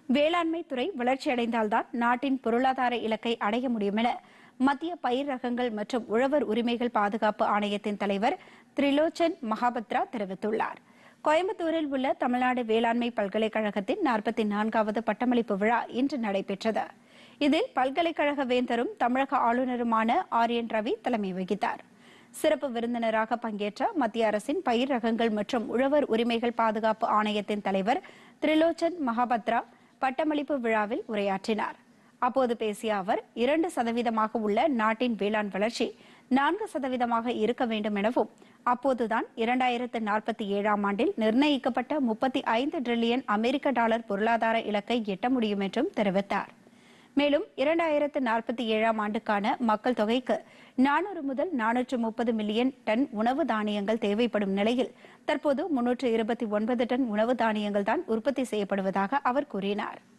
வேளாண்மை துறை வளர்ச்சியடைந்தால்தான் நாட்டின் பொருளாதார இலக்கை அடைய முடியும் என மத்திய பயிர் ரகங்கள் மற்றும் உழவர் உரிமைகள் பாதுகாப்பு ஆணையத்தின் தலைவர் திரிலோச்சன் மகாபத்ரா தெரிவித்துள்ளார் கோயம்புத்தூரில் உள்ள தமிழ்நாடு வேளாண்மை பல்கலைக்கழகத்தின் நாற்பத்தி நான்காவது பட்டமளிப்பு விழா இன்று நடைபெற்றது இதில் பல்கலைக்கழக வேந்தரும் தமிழக ஆளுநருமான ஆர் என் ரவி தலைமை வகித்தார் சிறப்பு விருந்தினராக பங்கேற்ற மத்திய அரசின் பயிர் ரகங்கள் மற்றும் உழவர் உரிமைகள் பாதுகாப்பு ஆணையத்தின் தலைவர் திரிலோச்சன் மகாபத்ரா பட்டமளிப்பு விழாவில் உரையாற்றினார் அப்போது பேசிய அவர் இரண்டு சதவீதமாக உள்ள நாட்டின் வேளாண் வளர்ச்சி நான்கு சதவீதமாக இருக்க வேண்டும் எனவும் அப்போதுதான் இரண்டாயிரத்து நாற்பத்தி ஏழாம் ஆண்டில் நிர்ணயிக்கப்பட்ட முப்பத்தி ஐந்து டிரில்லியன் அமெரிக்க டாலர் பொருளாதார இலக்கை எட்ட முடியும் என்றும் தெரிவித்தார் மேலும் இரண்டாயிரத்து நாற்பத்தி ஏழாம் ஆண்டுக்கான மக்கள் தொகைக்கு நானூறு முதல் நானூற்று முப்பது மில்லியன் டன் உணவு தானியங்கள் தேவைப்படும் நிலையில் தற்போது முன்னூற்று இருபத்தி ஒன்பது டன் உணவு தானியங்கள் தான் உற்பத்தி செய்யப்படுவதாக அவர் கூறினார்